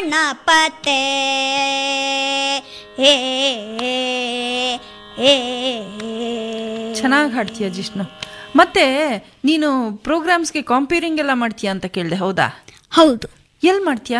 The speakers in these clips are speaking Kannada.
ಗಣಪತೆ ಹೇ ಹೇ ಚೆನ್ನಾಗಿ ಹಾಡ್ತೀಯ ಜಿಷ್ಣು ಮತ್ತೆ ನೀನು ಪ್ರೋಗ್ರಾಮ್ಸ್ಗೆ ಕಾಂಪೇರಿಂಗ್ ಎಲ್ಲ ಮಾಡ್ತೀಯಾ ಅಂತ ಕೇಳಿದೆ ಹೌದಾ ಹೌದು ಎಲ್ಲಿ ಮಾಡ್ತೀಯಾ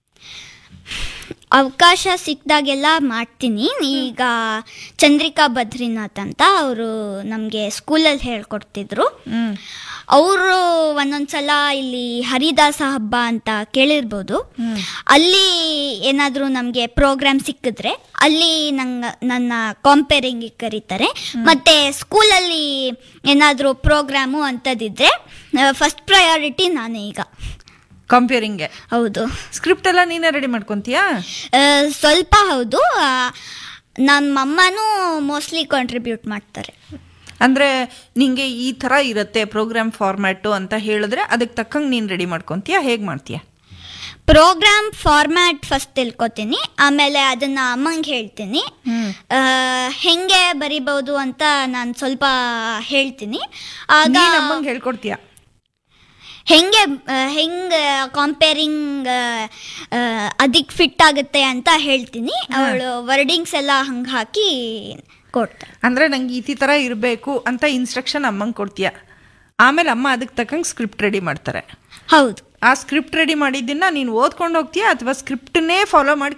ಅವಕಾಶ ಸಿಕ್ಕಿದಾಗೆಲ್ಲ ಮಾಡ್ತೀನಿ ಈಗ ಚಂದ್ರಿಕಾ ಬದ್ರಿನಾಥ್ ಅಂತ ಅವರು ನಮಗೆ ಸ್ಕೂಲಲ್ಲಿ ಹೇಳ್ಕೊಡ್ತಿದ್ರು ಹ್ಮ್ ಅವರು ಒಂದೊಂದ್ಸಲ ಇಲ್ಲಿ ಹರಿದಾಸ ಹಬ್ಬ ಅಂತ ಕೇಳಿರ್ಬೋದು ಅಲ್ಲಿ ಏನಾದರೂ ನಮಗೆ ಪ್ರೋಗ್ರಾಮ್ ಸಿಕ್ಕಿದ್ರೆ ಅಲ್ಲಿ ನಂಗೆ ನನ್ನ ಕಾಂಪೇರಿಂಗಿಗೆ ಕರೀತಾರೆ ಮತ್ತು ಸ್ಕೂಲಲ್ಲಿ ಏನಾದರೂ ಪ್ರೋಗ್ರಾಮು ಅಂಥದ್ದಿದ್ರೆ ಫಸ್ಟ್ ಪ್ರಯಾರಿಟಿ ನಾನೇ ಈಗ ಕಾಂಪೇರಿಂಗ್ಗೆ ಹೌದು ಸ್ಕ್ರಿಪ್ಟ್ ಎಲ್ಲ ನೀನೇ ರೆಡಿ ಮಾಡ್ಕೊಂತೀಯಾ ಆ, ಸ್ವಲ್ಪ ಹೌದು ನನ್ನ ಮಮ್ಮನೂ ಮೋಸ್ಟ್ಲಿ ಕಾಂಟ್ರಿಬ್ಯೂಟ್ ಮಾಡ್ತಾರೆ ಅಂದ್ರೆ ನಿಂಗೆ ಈ ತರ ಇರುತ್ತೆ ಪ್ರೋಗ್ರಾಮ್ ಫಾರ್ಮ್ಯಾಟು ಅಂತ ಹೇಳಿದ್ರೆ ಅದಕ್ಕೆ ತಕ್ಕಂಗೆ ನೀನು ರೆಡಿ ಮಾಡ್ಕೊಂತೀಯಾ ಹೇಗೆ ಮಾಡ್ತೀಯಾ ಪ್ರೋಗ್ರಾಮ್ ಫಾರ್ಮ್ಯಾಟ್ ಫಸ್ಟ್ ತಿಳ್ಕೊತೀನಿ ಆಮೇಲೆ ಅದನ್ನ ಅಮ್ಮಂಗೆ ಹೇಳ್ತೀನಿ ಆ, ಹೆಂಗೆ ಬರಿಬೋದು ಅಂತ ನಾನು ಸ್ವಲ್ಪ ಹೇಳ್ತೀನಿ ಆಗ ನೀನು ಅಮ್ಮಂಗೆ ಹೇಳ್ಕೊಡ್ತೀಯಾ ಹೆಂಗೆ ಆ, ಹೆಂಗೆ ಕಾಂಪೇರಿಂಗ್ ಅದಕ್ಕೆ ಫಿಟ್ ಆಗುತ್ತೆ ಅಂತ ಹೇಳ್ತೀನಿ ಅವಳು ವರ್ಡಿಂಗ್ಸ್ ಎಲ್ಲ ಹಂಗೆ ಹಾಕಿ ಕೊಡ್ತಾರೆ ಅಂದ್ರೆ ನಂಗೆ ಈ ಥರ ಇರಬೇಕು ಅಂತ ಇನ್ಸ್ಟ್ರಕ್ಷನ್ ಅಮ್ಮಂಗೆ ಕೊಡ್ತೀಯಾ ಆಮೇಲೆ ಅಮ್ಮ ಅದಕ್ಕೆ ತಕ್ಕಂಗೆ ಸ್ಕ್ರಿಪ್ಟ್ ರೆಡಿ ಮಾಡ್ತಾರೆ ಹೌದು ಆ ಸ್ಕ್ರಿಪ್ಟ್ ರೆಡಿ ಮಾಡಿದ್ದನ್ನ ನೀನು ಓದ್ಕೊಂಡು ಹೋಗ್ತೀಯಾ ಅಥವಾ ಸ್ಕ್ರಿಪ್ಟನ್ನೇ ಫಾಲೋ ಮಾಡಿ